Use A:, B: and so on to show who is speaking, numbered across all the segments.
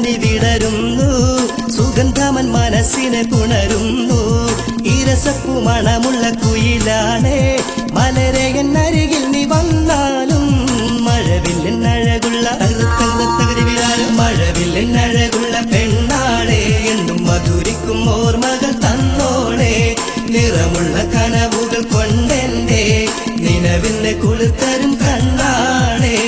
A: പൂവനി വിടരുന്നു സുഗന്ധമൻ മനസ്സിനെ പുണരുന്നു ഇരസപ്പു മണമുള്ള കുയിലാണേ മലരയൻ അരികിൽ നീ വന്നാലും മഴവില്ലിൻ അഴകുള്ള തകൃതകൃതകൃതി വിരാരം മഴവില്ലിൻ അഴകുള്ള പെണ്ണാളെ എന്നും മധുരിക്കും ഓർമ്മകൾ തന്നോളെ നിറമുള്ള കനവുകൾ കൊണ്ടെന്റെ നിലവിന്റെ കുളിർത്തരും കണ്ണാളേ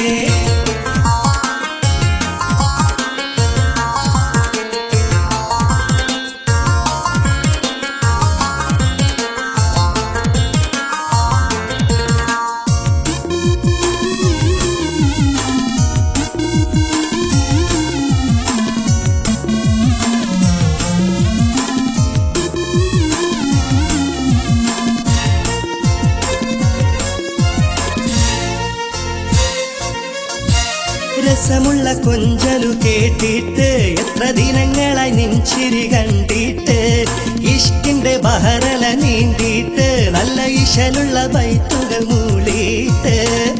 A: രസമുള്ള കൊഞ്ചലു കേട്ടിട്ട് എത്ര ദിനങ്ങളായി നിൻചിരി കണ്ടിട്ട് ഇഷ്കിന്റെ ബഹറല നീന്തിയിട്ട് നല്ല ഇശലുള്ള ബൈത്തുകൾ മൂളിയിട്ട്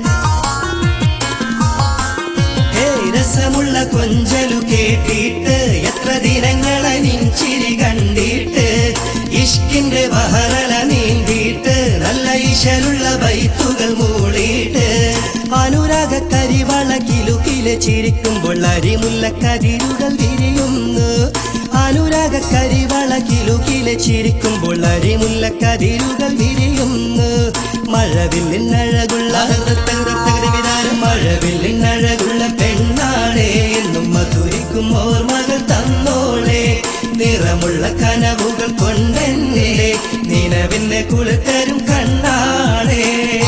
A: ഏയ് രസമുള്ള കൊഞ്ചലു കേട്ടിട്ട് എത്ര ദിനങ്ങളായി നിൻചിരി കണ്ടിട്ട് ഇഷ്കിന്റെ ബഹറല നീന്തിയിട്ട് നല്ല ഇശലുള്ള ബൈത്തുകൾ മൂളിയിട്ട് അനുരാഗ കരിവള കിലുക്കിലെ ചിരിക്കുമ്പോൾ അരിമുല്ല കതിരുകൾ വിരിയുന്നു അനുരാഗ കരിവള കിലുക്കിലെ ചിരിക്കുമ്പോൾ അരിമുല്ല കതിരുകൾ വിരിയുന്നു മഴവില്ലിൻ അഴകുള്ള വിധാനം മഴവില്ലിൻ അഴകുള്ള പെണ്ണാളെ എന്നും മധുരിക്കും ഓർമ്മകൾ തന്നോളെ നിറമുള്ള കനവുകൾ കൊണ്ടെന്നെ നിലവിന്നെ കുളിത്തരും കണ്ണാളേ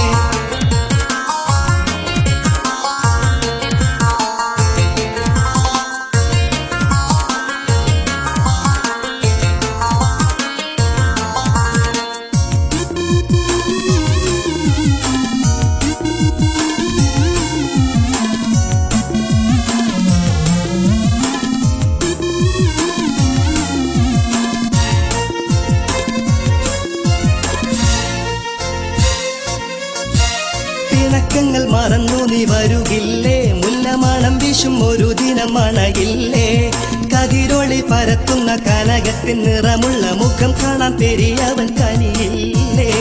A: പിണക്കങ്ങൾ മറന്നു നീ വരുകില്ലേ മുല്ലമണം വീശും ഒരു ദിനം മണകില്ലേ കതിരൊളി പരത്തുന്ന കനകത്തിൻ നിറമുള്ള മുഖം കാണാൻ പെരിയവൻ കനിയില്ലേ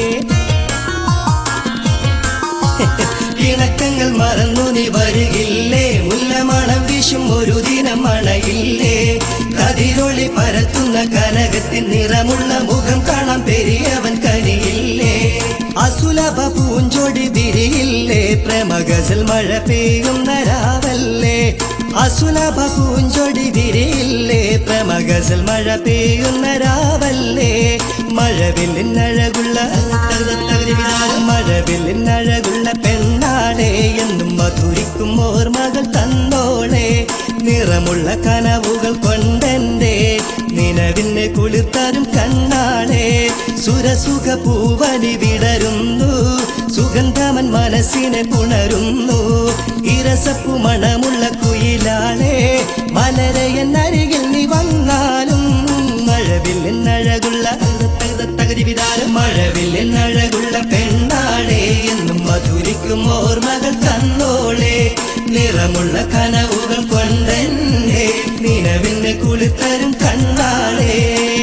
A: ഇണക്കങ്ങൾ മറന്നു നീ വരികില്ലേ മുല്ലമണം വീശും ഒരു ദിനം മണയില്ലേ കതിരൊളി പരത്തുന്ന കനകത്തിൻ നിറമുള്ള മുഖം കാണാൻ പെരിയവൻ കനിയില്ലേ അസുലഭ പൂഞ്ചൊടി വിരിയില്ലേ പ്രേമഗസൽ മഴ പെയ്യുന്ന രാവല്ലേ അസുലഭ പൂഞ്ചൊടി വിരിയില്ലേ പ്രേമഗസൽ മഴ പെയ്യുന്ന രാവല്ലേ മഴവില്ലിൻ അഴകുള്ള മഴവില്ലിൻ അഴകുള്ള പെണ്ണാളെ എന്നും മധുരിക്കും ഓർമ്മകൾ തന്നോളെ നിറമുള്ള കനവുകൾ കൊണ്ടെന്റെ നിലവിനെ കുളിർത്തരും കണ്ണാളെ സുരസുഖ പൂവനി വിടരുന്നു സുഗന്ധമൻ മനസ്സിനെ പുണരുന്നു ഇരസപ്പു മണമുള്ള കുയിലാളെ മലരയൻ അരികിൽ നീ വന്നാലും മഴവില്ലിൻ അഴകുള്ള തകതി വിധാനം മഴവില്ലിൻ അഴകുള്ള പെണ്ണാളെ എന്നും മധുരിക്കും ഓർമ്മകൾ തന്നോളെ നിറമുള്ള കനവുകൾ കൊണ്ടെന്നെ നിലവിന്റെ കുളിത്തരും കണ്ണാളേ